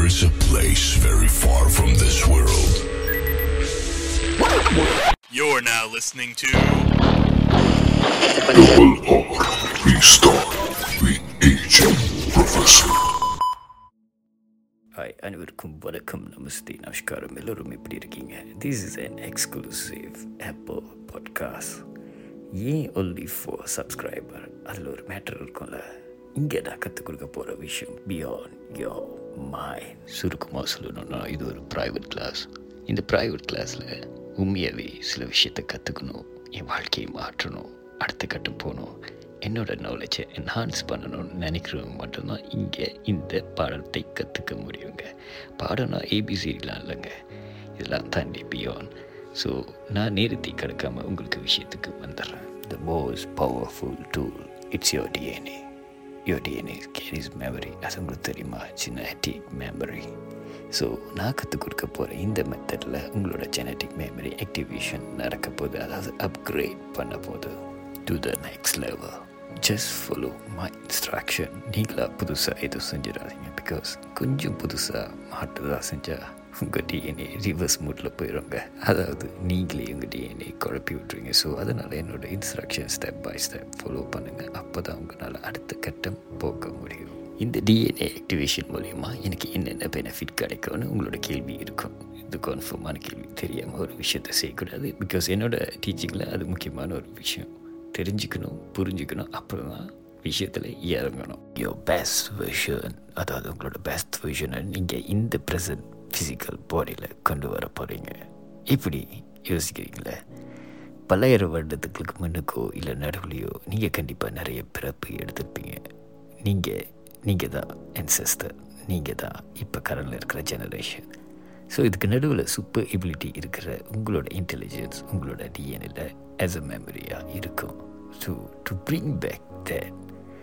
There is a place very far from this world. You're now listening to Double R. Restart with Agent Professor. Hi அனைவருக்கும் வணக்கம் நமஸ்தே நமஸ்காரம் எல்லோரும் எப்படி இருக்கீங்க this is an exclusive Apple podcast and only for subscriber அதில் ஒரு matter இருக்கும்ல இங்கே நான் கற்றுக் கொடுக்க போகிற விஷயம் பியாண்ட் யோ மைண்ட் சுருக்கமாக சொல்லணும்னா இது ஒரு ப்ரைவேட் கிளாஸ் இந்த ப்ரைவேட் கிளாஸில் உண்மையாகவே சில விஷயத்தை கற்றுக்கணும் என் வாழ்க்கையை மாற்றணும் அடுத்த கட்டம் போகணும் என்னோட நாலேஜை என்ஹான்ஸ் பண்ணணும்னு நினைக்கிறவங்க மட்டும்தான் இங்கே இந்த பாடத்தை கற்றுக்க முடியுங்க பாடம்னா ஏபிசிலாம் இல்லைங்க இதெல்லாம் தாண்டி பியான் ஸோ நான் நிறுத்தி கிடக்காம உங்களுக்கு விஷயத்துக்கு வந்துடுறேன் the most powerful tool it's your DNA your DNA carries memory அது உங்களுக்கு தெரியுமா ஜெனட்டிக் மெமரி ஸோ நான் கற்றுக் கொடுக்க போகிற இந்த மெத்தடில் உங்களோட ஜெனட்டிக் மெமரி ஆக்டிவேஷன் நடக்க போகுது அதாவது அப்கிரேட் பண்ண போகுது to the next level just follow my instruction நீங்களாக புதுசாக எதுவும் செஞ்சிடாதீங்க பிகாஸ் கொஞ்சம் புதுசாக மாட்டுதா செஞ்சால் உங்கள் டிஎன்ஏ ரிவர்ஸ் மூட்டில் போயிடுங்க அதாவது நீங்களே உங்கள் டிஎன்ஏ குழப்பி விட்ருவீங்க ஸோ அதனால் என்னோட instruction step by step follow பண்ணுங்கள் அப்போ தான் உங்களால் அடுத்த கட்டம் போக முடியும் இந்த டிஎன்ஏ ஆக்டிவேஷன் மூலயமா எனக்கு என்னென்ன பெனிஃபிட் கிடைக்கும்னு உங்களோட கேள்வி இருக்கும் இது கன்ஃபார்மான கேள்வி தெரியாமல் ஒரு விஷயத்தை செய்யக்கூடாது பிகாஸ் என்னோட டீச்சிங்கில் அது முக்கியமான ஒரு விஷயம் தெரிஞ்சுக்கணும் புரிஞ்சுக்கணும் அப்புறம் தான் விஷயத்தில் இறங்கணும் யோ பெஸ்ட் வெர்ஷன் அதாவது உங்களோட பெஸ்ட் வெர்ஷனை நீங்கள் இந்த ப்ரெசன்ட் ஃபிசிக்கல் பாடியில் கொண்டு வர போகிறீங்க இப்படி யோசிக்கிறீங்களே பல்லாயிரம் வருடத்துக்கு முன்னுக்கோ இல்லை நடுவுலையோ நீங்கள் கண்டிப்பாக நிறைய பிறப்பு எடுத்திருப்பீங்க நீங்கள் நீங்கள் தான் ancestor நீங்கள் தான் இப்போ கரண்டில் இருக்கிற ஜெனரேஷன் ஸோ இதுக்கு நடுவில் சூப்பர் எபிலிட்டி இருக்கிற உங்களோட இன்டெலிஜென்ஸ் உங்களோட டிஎன்ஏல ஆஸ் அ மெமரியாக இருக்கும் so to bring back that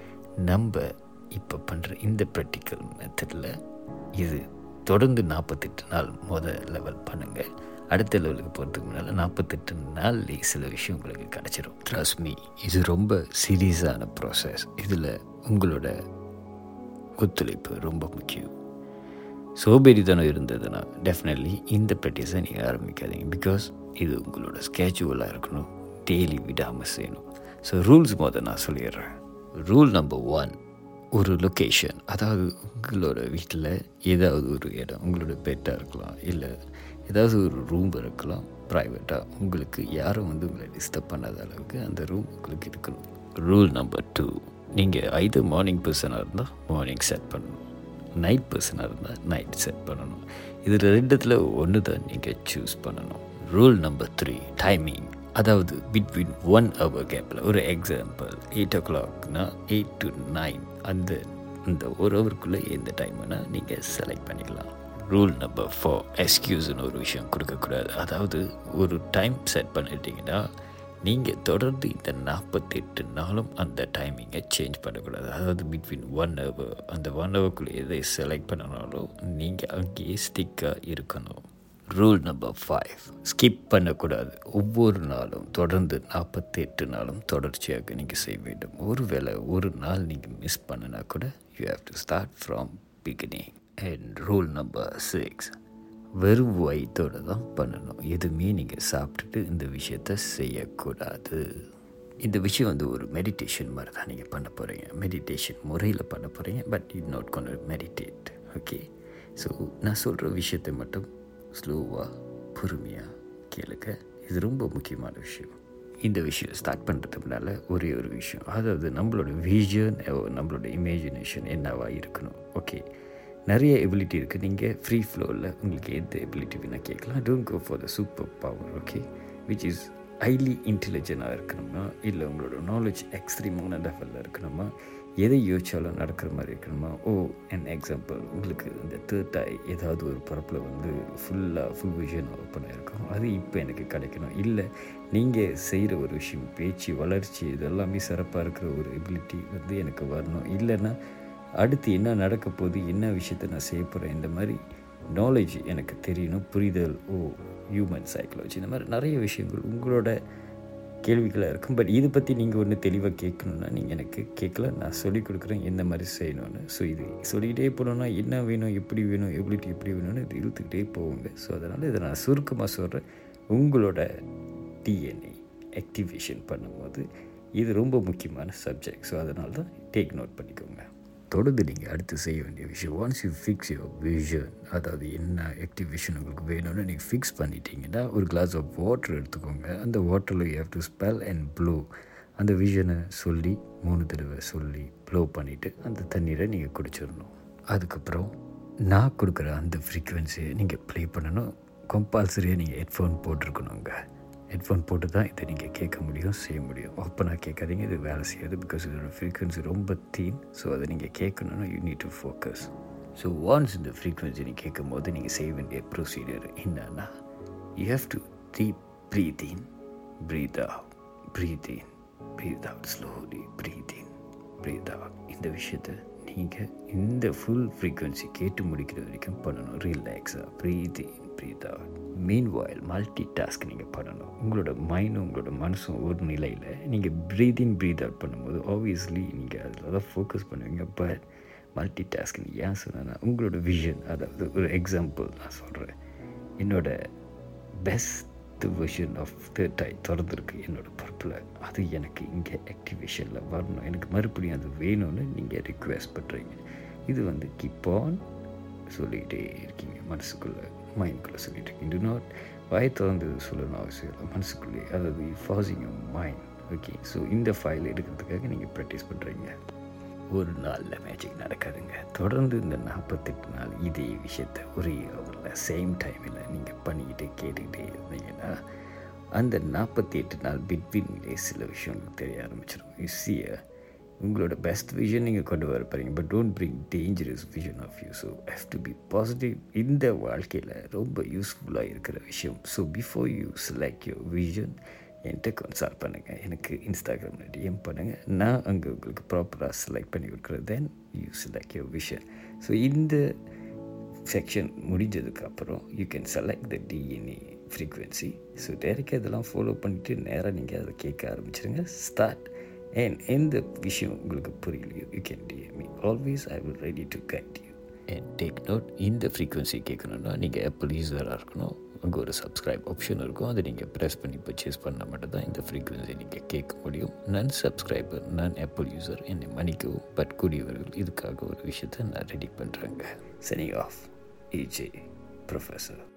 நம்ம இப்போ பண்ணுற இந்த ப்ராக்டிக்கல் மெத்தடில் இது தொடர்ந்து நாற்பத்தெட்டு நாள் மொதல் லெவல் பண்ணுங்கள் அடுத்த லெவலுக்கு போகிறதுக்கு முன்னால் நாற்பத்தெட்டு நாள்லேயே சில விஷயம் உங்களுக்கு கிடச்சிரும் ட்ரஸ்ட் மீ இது ரொம்ப சீரியஸான ப்ராசஸ் இதில் உங்களோட ஒத்துழைப்பு ரொம்ப முக்கியம் சோபேறித்தனம் இருந்ததுன்னா டெஃபினெட்லி இந்த ப்ராக்டிஸை நீங்கள் ஆரம்பிக்காதீங்க பிகாஸ் இது உங்களோட ஸ்கேச்சுவலாக இருக்கணும் டெய்லி விடாமல் செய்யணும் ஸோ ரூல்ஸ் மொதல் நான் சொல்லிடுறேன் ரூல் நம்பர் ஒன் ஒரு லொக்கேஷன் அதாவது உங்களோட வீட்டில் ஏதாவது ஒரு இடம் உங்களோட பெட்டாக இருக்கலாம் இல்லை ஏதாவது ஒரு ரூம் இருக்கலாம் ப்ரைவேட்டாக உங்களுக்கு யாரும் வந்து உங்களை டிஸ்டர்ப் பண்ணாத அளவுக்கு அந்த ரூம் உங்களுக்கு இருக்கணும் ரூல் நம்பர் டூ நீங்கள் ஐது மார்னிங் பர்சனாக இருந்தால் மார்னிங் செட் பண்ணணும் நைட் பர்சனாக இருந்தால் நைட் செட் பண்ணணும் இதில் ரெண்டுத்தில் ஒன்று தான் நீங்கள் சூஸ் பண்ணணும் ரூல் நம்பர் த்ரீ டைமிங் அதாவது பிட்வீன் ஒன் ஹவர் கேப்பில் ஒரு எக்ஸாம்பிள் எயிட் ஓ கிளாக்னா எயிட் டு நைன் அந்த அந்த ஒரு ஹவருக்குள்ளே எந்த டைம்னா நீங்கள் செலக்ட் பண்ணிக்கலாம் ரூல் நம்பர் ஃபோர் எக்ஸ்கியூஸ்னு ஒரு விஷயம் கொடுக்கக்கூடாது அதாவது ஒரு டைம் செட் பண்ணிட்டீங்கன்னா நீங்கள் தொடர்ந்து இந்த நாற்பத்தெட்டு நாளும் அந்த டைமிங்கை சேஞ்ச் பண்ணக்கூடாது அதாவது பிட்வீன் ஒன் ஹவர் அந்த ஒன் ஹவர்க்குள்ளே எதை செலக்ட் பண்ணனாலும் நீங்கள் அங்கேயே ஸ்டிக்காக இருக்கணும் ரூல் நம்பர் ஃபைவ் ஸ்கிப் பண்ணக்கூடாது ஒவ்வொரு நாளும் தொடர்ந்து நாற்பத்தெட்டு நாளும் தொடர்ச்சியாக நீங்கள் செய்ய வேண்டும் ஒருவேளை ஒரு நாள் நீங்கள் மிஸ் பண்ணினா கூட you have to start from beginning and rule number six வெறும் வயிற்றோடு தான் பண்ணணும் எதுவுமே நீங்கள் சாப்பிட்டுட்டு இந்த விஷயத்த செய்யக்கூடாது இந்த விஷயம் வந்து ஒரு மெடிடேஷன் மாதிரி தான் நீங்கள் பண்ண போகிறீங்க மெடிடேஷன் முறையில் பண்ண போகிறீங்க பட் இட் நாட் கொண்டு மெடிடேட் ஓகே ஸோ நான் சொல்கிற விஷயத்தை மட்டும் ஸ்லோவாக பொறுமையாக கேளுங்க இது ரொம்ப முக்கியமான விஷயம் இந்த விஷயம் ஸ்டார்ட் பண்ணுறதுக்கு முன்னால் ஒரே ஒரு விஷயம் அதாவது நம்மளோட விஷன் நம்மளோட இமேஜினேஷன் என்னவா இருக்கணும் ஓகே நிறைய எபிலிட்டி இருக்குது நீங்கள் ஃப்ரீ ஃப்ளோவில் உங்களுக்கு எந்த எபிலிட்டி வேணால் கேட்கலாம் don't go for the super power okay which is highly இன்டெலிஜென்ட்டாக இருக்கணுமா இல்லை உங்களோட நாலேஜ் எக்ஸ்ட்ரீமான லெவலில் இருக்கணுமா எதை யோசிச்சாலும் நடக்கிற மாதிரி இருக்கணுமா ஓ அன் எக்ஸாம்பிள் உங்களுக்கு இந்த தேர்ட் ஐ ஏதாவது ஒரு பரப்பில் வந்து ஃபுல்லாக ஃபுல் விஷன் ஓப்பன் ஆகிருக்கும் அது இப்போ எனக்கு கிடைக்கணும் இல்லை நீங்கள் செய்கிற ஒரு விஷயம் பேச்சு வளர்ச்சி இதெல்லாமே சிறப்பாக இருக்கிற ஒரு எபிலிட்டி வந்து எனக்கு வரணும் இல்லைன்னா அடுத்து என்ன நடக்க போகுது என்ன விஷயத்தை நான் செய்ய போகிறேன் இந்த மாதிரி நாலேஜ் எனக்கு தெரியணும் புரிதல் ஓ ஹியூமன் சைக்காலஜி இந்த மாதிரி நிறைய விஷயங்கள் உங்களோட கேள்விகளாக இருக்கும் பட் இதை பற்றி நீங்கள் ஒன்று தெளிவாக கேட்கணுன்னா நீங்கள் எனக்கு கேட்கல நான் சொல்லிக் கொடுக்குறேன் எந்த மாதிரி செய்யணும்னு ஸோ இது சொல்லிக்கிட்டே போனோன்னா என்ன வேணும் எப்படி வேணும் எப்படி எப்படி வேணும்னு இது இழுத்துக்கிட்டே போவோங்க ஸோ அதனால் இதை நான் சுருக்கமாக சொல்கிறேன் உங்களோட டிஎன்ஏ ஆக்டிவேஷன் பண்ணும்போது இது ரொம்ப முக்கியமான சப்ஜெக்ட் ஸோ அதனால தான் டேக் நோட் பண்ணிக்கோங்க தொடர்ந்து நீங்கள் அடுத்து செய்ய வேண்டிய விஷயம் once you fix your vision அதாவது என்ன ஆக்டிவேஷன் உங்களுக்கு வேணும்னு நீங்கள் ஃபிக்ஸ் பண்ணிட்டீங்கன்னா ஒரு கிளாஸ் ஆஃப் வாட்டர் எடுத்துக்கோங்க அந்த வாட்டரில் you have to spell and blow அந்த விஷனை சொல்லி மூணு தடவை சொல்லி ப்ளோ பண்ணிவிட்டு அந்த தண்ணீரை நீங்கள் குடிச்சிடணும் அதுக்கப்புறம் நான் கொடுக்குற அந்த ஃப்ரீக்குவென்சியை நீங்கள் ப்ளே பண்ணணும் கம்பல்சரியாக நீங்கள் ஹெட்ஃபோன் போட்டிருக்கணுங்க ஹெட்ஃபோன் போட்டு தான் இதை நீங்கள் கேட்க முடியும் செய்ய முடியும் ஓப்பனாக கேட்காதீங்க இது வேலை செய்யாது பிகாஸ் இதோட ஃப்ரீக்வன்சி ரொம்ப தீன் ஸோ அதை நீங்கள் கேட்கணுன்னா you need to focus so once இந்த ஃப்ரீக்வன்சி நீங்கள் கேட்கும் போது நீங்கள் செய்ய வேண்டிய ப்ரொசீஜர் என்னன்னா you have to deep breathe in breathe out breathe in breathe out slowly breathe in breathe out இந்த விஷயத்தை நீங்கள் இந்த ஃபுல் ஃப்ரீக்வன்சி கேட்டு முடிக்கிற வரைக்கும் பண்ணணும் ரிலாக்ஸாக breathe in breathe out meanwhile multi task நீங்கள் பண்ணணும் உங்களோட மைண்டும் உங்களோட மனசும் ஒரு நிலையில் நீங்கள் ப்ரீத் இன் ப்ரீத் அவுட் பண்ணும்போது ஆப்வியஸ்லி நீங்கள் அதில் தான் ஃபோக்கஸ் பண்ணுவீங்க பட் மல்டி டாஸ்க்னு ஏன் சொன்னேன்னா உங்களோட விஷன் அதாவது ஒரு எக்ஸாம்பிள் நான் சொல்கிறேன் என்னோட best version of third eye திறந்துருக்கு என்னோடய பொறுப்பில் அது எனக்கு இங்கே ஆக்டிவேஷனில் வரணும் எனக்கு மறுபடியும் அது வேணும்னு நீங்கள் ரிக்வெஸ்ட் பண்ணுறீங்க இது வந்து கீப் ஆன் சொல்லிகிட்டே இருக்கீங்க மனசுக்குள்ளே மைண்ட்குள்ளே சொல்லிட்டு இருக்கீங்க டு நாட் வாய் திறந்து சொல்லணும் அவசியம் இல்லை மனசுக்குள்ளே அதாவது ஃபாசிங் மைண்ட் ஓகே ஸோ இந்த ஃபைல் எடுக்கிறதுக்காக நீங்கள் ப்ராக்டிஸ் பண்ணுறீங்க ஒரு நாளில் மேஜிக் நடக்காதுங்க தொடர்ந்து இந்த நாற்பத்தெட்டு நாள் இதே விஷயத்த ஒரே ஹவரில் சேம் டைமில் நீங்கள் பண்ணிக்கிட்டு கேட்டுக்கிட்டே இருந்தீங்கன்னா அந்த நாற்பத்தி எட்டு நாள் பிட்வீன்லேயே சில விஷயம் உங்களுக்கு தெரிய ஆரம்பிச்சிடும் ஈஸியாக உங்களோட பெஸ்ட் விஷன் நீங்கள் கொண்டு வர போகிறீங்க but don't bring dangerous vision of you so have to be positive இந்த வாழ்க்கையில் ரொம்ப யூஸ்ஃபுல்லாக இருக்கிற விஷயம் so before you select your vision என்கிட்ட கன்சல்ட் பண்ணுங்கள் எனக்கு இன்ஸ்டாகிராமில் டிஎம் பண்ணுங்கள் நான் அங்கே உங்களுக்கு ப்ராப்பராக செலக்ட் பண்ணி கொடுக்குறது then you select your vision so இந்த செக்ஷன் முடிஞ்சதுக்கப்புறம் you can select the DNA frequency so டேரெக்டாக இதெல்லாம் ஃபாலோ பண்ணிவிட்டு நேராக நீங்கள் அதை கேட்க ஆரம்பிச்சிருங்க ஸ்டார்ட் அண்ட் எந்த விஷயம் உங்களுக்கு புரியலையோ you can DM me always I will ready to guide you and take note இந்த ஃப்ரீக்வன்சி கேட்கணுன்னா நீங்கள் ஆப்பிள் யூஸராக இருக்கணும் அங்கே ஒரு சப்ஸ்கிரைப் ஆப்ஷன் இருக்கும் அதை நீங்கள் ப்ரெஸ் பண்ணி பர்ச்சேஸ் பண்ணால் மட்டும் தான் இந்த ஃப்ரீக்வன்சி நீங்கள் கேட்க முடியும் நான் சப்ஸ்கிரைபர் நான் ஆப்பிள் யூசர் என்னை மன்னிக்கவும் பட் கூடியவர்கள் இதுக்காக ஒரு விஷயத்தை நான் ரெடி பண்ணுறேங்க சனி ஆஃப் ஏஜே ப்ரொஃபஸர்